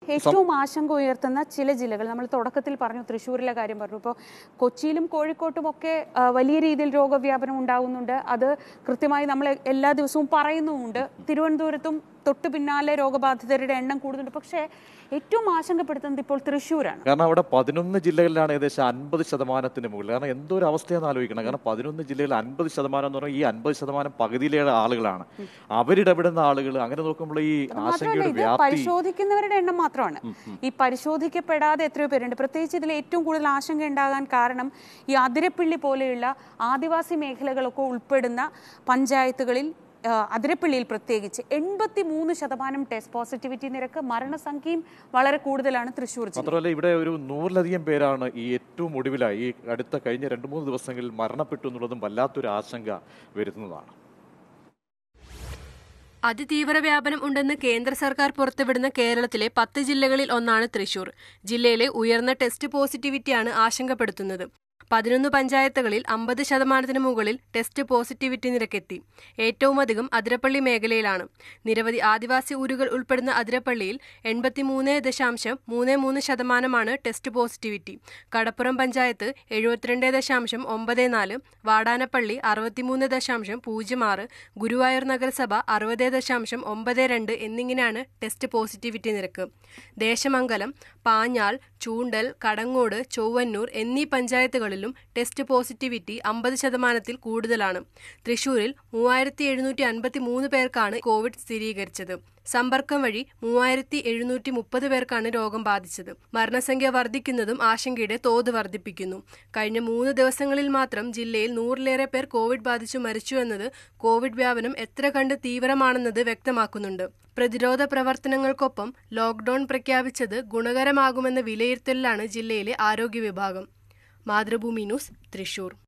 ഏറ്റവും ആശങ്ക ഉയർത്തുന്ന ചില ജില്ലകൾ നമ്മൾ തുടക്കത്തിൽ പറഞ്ഞു തൃശ്ശൂരിലെ കാര്യം പറഞ്ഞു ഇപ്പോൾ കൊച്ചിയിലും കോഴിക്കോട്ടും ഒക്കെ ആ, വലിയ രീതിയിൽ രോഗവ്യാപനം ഉണ്ടാകുന്നുണ്ട് അത് കൃത്യമായി നമ്മൾ എല്ലാ ദിവസവും പറയുന്നുമുണ്ട് തിരുവനന്തപുരത്തും തൊട്ടു പിന്നാലെ രോഗബാധിതരുടെ എണ്ണം കൂടുന്നുണ്ട് പക്ഷേ ഏറ്റവും ആശങ്കപ്പെടുത്തുന്നത് ഇപ്പോൾ തൃശ്ശൂരാണ് കാരണം അവിടെ പതിനൊന്ന് ജില്ലകളിലാണ് ഏകദേശം അൻപത് ശതമാനത്തിന് മുകളിൽ കാരണം എന്തോ ഒരു അവസ്ഥയെന്ന് ആലോചിക്കണം കാരണം പതിനൊന്ന് ജില്ലയിൽ അൻപത് ശതമാനം എന്ന് പറഞ്ഞാൽ ഈ അൻപത് ശതമാനം പകുതിയിലേറെ ആളുകളാണ് അവരിടപെടുന്ന ആളുകൾ അങ്ങനെ നോക്കുമ്പോൾ ഈ മാത്രമല്ല ആശങ്കയുടെ ഇത് വ്യാപ്തി പരിശോധിക്കുന്നവരുടെ എണ്ണം മാത്രമാണ് ഈ പരിശോധിക്കപ്പെടാതെ എത്രയോ പേരുണ്ട് പ്രത്യേകിച്ച് ഇതിൽ ഏറ്റവും കൂടുതൽ ആശങ്ക ഉണ്ടാകാൻ കാരണം ഈ അതിരപ്പള്ളി പോലെയുള്ള ആദിവാസി മേഖലകളൊക്കെ ഉൾപ്പെടുന്ന പഞ്ചായത്തുകളിൽ ആ, അതിരപ്പള്ളിയിൽ പ്രത്യേകിച്ച് എൺപത്തി മൂന്ന് ശതമാനം ടെസ്റ്റ് പോസിറ്റിവിറ്റി നിരക്ക് മരണസംഖ്യയും വളരെ കൂടുതലാണ് തൃശ്ശൂർ ജില്ല മാത്രമല്ല ഇവിടെ ഒരു നൂറിലധികം പേരാണ് ഈ ഏറ്റവും ഒടുവിലായി ഈ അടുത്ത കഴിഞ്ഞ രണ്ട് മൂന്ന് ദിവസങ്ങളിൽ മരണപ്പെട്ടു എന്നുള്ളതും വല്ലാത്തൊരു ആശങ്ക വരുത്തുന്നതാണ് അതിതീവ്ര വ്യാപനം ഉണ്ടെന്ന് കേന്ദ്ര സർക്കാർ പുറത്തുവിടുന്ന കേരളത്തിലെ പത്ത് ജില്ലകളിൽ ഒന്നാണ് തൃശൂർ ജില്ലയിലെ ഉയർന്ന ടെസ്റ്റ് പോസിറ്റിവിറ്റിയാണ് ആശങ്കപ്പെടുത്തുന്നത് പതിനൊന്ന് പഞ്ചായത്തുകളിൽ അമ്പത് ശതമാനത്തിന് മുകളിൽ ടെസ്റ്റ് പോസിറ്റിവിറ്റി നിരക്കെത്തി ഏറ്റവും അധികം അതിരപ്പള്ളി മേഖലയിലാണ് നിരവധി ആദിവാസി ഊരുകൾ ഉൾപ്പെടുന്ന അതിരപ്പള്ളിയിൽ എൺപത്തിമൂന്ന് ദശാംശം മൂന്ന് മൂന്ന് ശതമാനമാണ് ടെസ്റ്റ് പോസിറ്റിവിറ്റി കടപ്പുറം പഞ്ചായത്ത് എഴുപത്തിരണ്ട് ദശാംശം ഒമ്പത് നാല് വാടാനപ്പള്ളി അറുപത്തിമൂന്ന് ദശാംശം പൂജ്യം ആറ് ഗുരുവായൂർ നഗരസഭ അറുപത് ദശാംശം ഒമ്പത് രണ്ട് എന്നിങ്ങനെയാണ് ടെസ്റ്റ് പോസിറ്റിവിറ്റി നിരക്ക് ദേശമംഗലം പാഞ്ഞാൽ ചൂണ്ടൽ കടങ്ങോട് ചൊവ്വന്നൂർ എന്നീ പഞ്ചായത്തുകളിലും ടെസ്റ്റ് പോസിറ്റിവിറ്റി അമ്പത് ശതമാനത്തിൽ കൂടുതലാണ് തൃശൂരിൽ മൂവായിരത്തി എഴുന്നൂറ്റി അൻപത്തി മൂന്ന് പേർക്കാണ് കോവിഡ് സ്ഥിരീകരിച്ചത് സമ്പർക്കം വഴി മൂവായിരത്തി എഴുന്നൂറ്റി മുപ്പത് പേർക്കാണ് രോഗം ബാധിച്ചത് മരണസംഖ്യ വർദ്ധിക്കുന്നതും ആശങ്കയുടെ തോത് വർദ്ധിപ്പിക്കുന്നു കഴിഞ്ഞ മൂന്ന് ദിവസങ്ങളിൽ മാത്രം ജില്ലയിൽ നൂറിലേറെ പേർ കോവിഡ് ബാധിച്ചു മരിച്ചു എന്നത് കോവിഡ് വ്യാപനം എത്ര കണ്ട് തീവ്രമാണെന്നത് വ്യക്തമാക്കുന്നുണ്ട് പ്രതിരോധ പ്രവർത്തനങ്ങൾക്കൊപ്പം ലോക്ഡൌൺ പ്രഖ്യാപിച്ചത് ഗുണകരമാകുമെന്ന വിലയിരുത്തലിലാണ് ജില്ലയിലെ ആരോഗ്യ വിഭാഗം മാതൃഭൂമി ന്യൂസ് തൃശൂർ